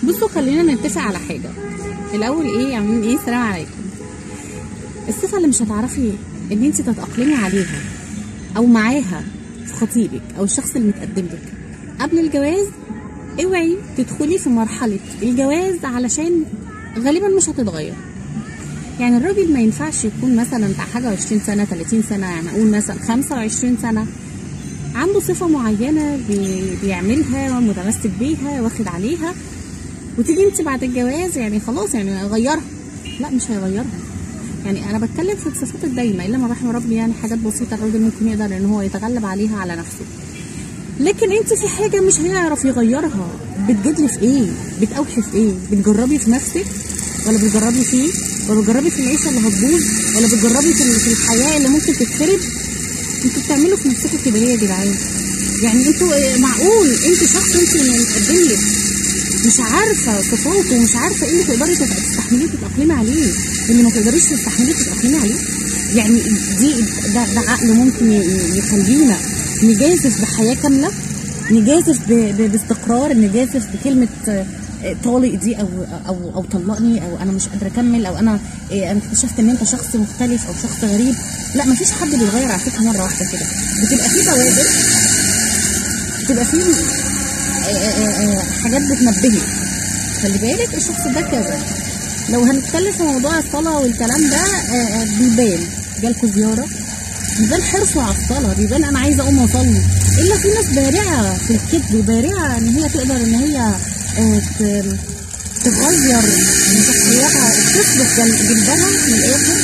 بصوا خلينا نتفق على حاجه الاول ايه عاملين ايه السلام عليكم الصفه اللي مش هتعرفي ان انت تتاقلمي عليها او معاها في خطيبك او الشخص اللي متقدم لك قبل الجواز اوعي تدخلي في مرحله الجواز علشان غالبا مش هتتغير يعني الراجل ما ينفعش يكون مثلا بتاع حاجه 20 سنه 30 سنه يعني اقول مثلا 25 سنه عنده صفه معينه بي- بيعملها متمسك بيها واخد عليها وتيجي انت بعد الجواز يعني خلاص يعني غيرها لا مش هيغيرها يعني انا بتكلم في الصفات الدايمه الا ما رحم ربي يعني حاجات بسيطه الراجل ممكن يقدر ان هو يتغلب عليها على نفسه لكن انت في حاجه مش هيعرف يغيرها بتجدلي في ايه بتأوحي في ايه بتجربي في نفسك ولا بتجربي فيه ولا بتجربي في العيشه اللي هتبوظ ولا بتجربي في في الحياه اللي ممكن تتخرب انتوا بتعملوا في نفسكم كده ليه يا جدعان يعني انتوا اه، معقول انت شخص انت اللي متقدم لك مش عارفه صفاته ومش عارفه ايه اللي تقدري تت- تستحمليه تتاقلمي عليه اللي ما تقدريش تستحمليه تتاقلمي عليه يعني دي ده, ده عقل ممكن ي- ي- يخلينا نجازف بحياه كامله نجازف ب- ب- باستقرار نجازف بكلمه آه، آه، طالق دي او او او طلقني او انا مش قادره اكمل او انا آه، انا اكتشفت ان انت شخص مختلف او شخص غريب لا مفيش حد بيتغير على فكره مره واحده كده بتبقى في بوادر بتبقى في آه، آه، آه، حاجات بتنبهك خلي بالك الشخص ده كذا لو هنتكلم في موضوع الصلاة والكلام ده آه، آه، بيبان جالكوا زيارة بيبان حرصه على الصلاة بيبان أنا عايزة أقوم أصلي إلا في ناس بارعة في الكذب بارعة إن هي تقدر إن هي آه، ت- تغير من شخصيتها تصلح جل- جلدها من الآخر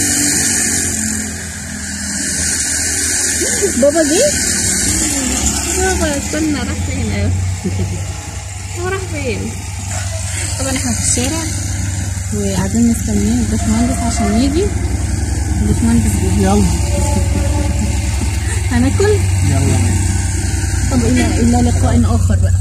بابا جه بابا استنى راح فين هو راح فين طبعا احنا في الشارع وقاعدين مستنيين الباشمهندس عشان يجي الباشمهندس جه يلا هناكل يلا طب الى الى لقاء اخر بقى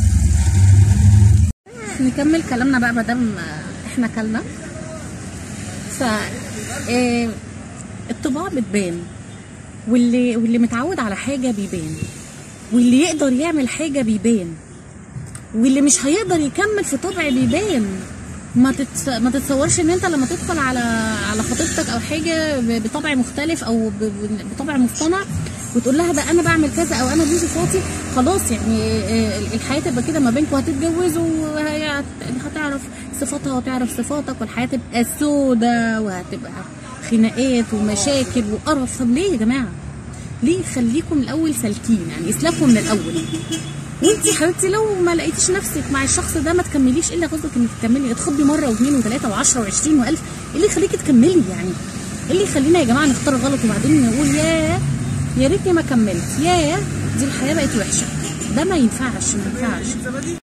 نكمل كلامنا بقى مادام احنا كلنا ف آه، الطباع بتبان واللي واللي متعود على حاجه بيبان واللي يقدر يعمل حاجه بيبان واللي مش هيقدر يكمل في طبع بيبان ما تتس... ما تتصورش ان انت لما تدخل على على خطيبتك او حاجه ب- بطبع مختلف او ب... ب- بطبع مصطنع وتقول لها ده انا بعمل كذا او انا دي صفاتي خلاص يعني آه، الحياه تبقى كده ما بينكم هتتجوزوا وهي هت- هتعرف صفاتها وتعرف صفاتك والحياه تبقى سودة وهتبقى خناقات ومشاكل وقرف طب ليه يا جماعه؟ ليه خليكم الاول سالكين يعني اسلكوا من الاول وانت حبيبتي لو ما لقيتيش نفسك مع الشخص ده ما تكمليش الا غصبك انك تكملي تخبي مره واثنين وثلاثه وعشرة وعشرين والف ايه اللي يخليكي تكملي يعني ايه اللي يخلينا يا جماعه نختار غلط وبعدين نقول يا يا ريتني ما كملت يا دي الحياه بقت وحشه ده ما ينفعش ما ينفعش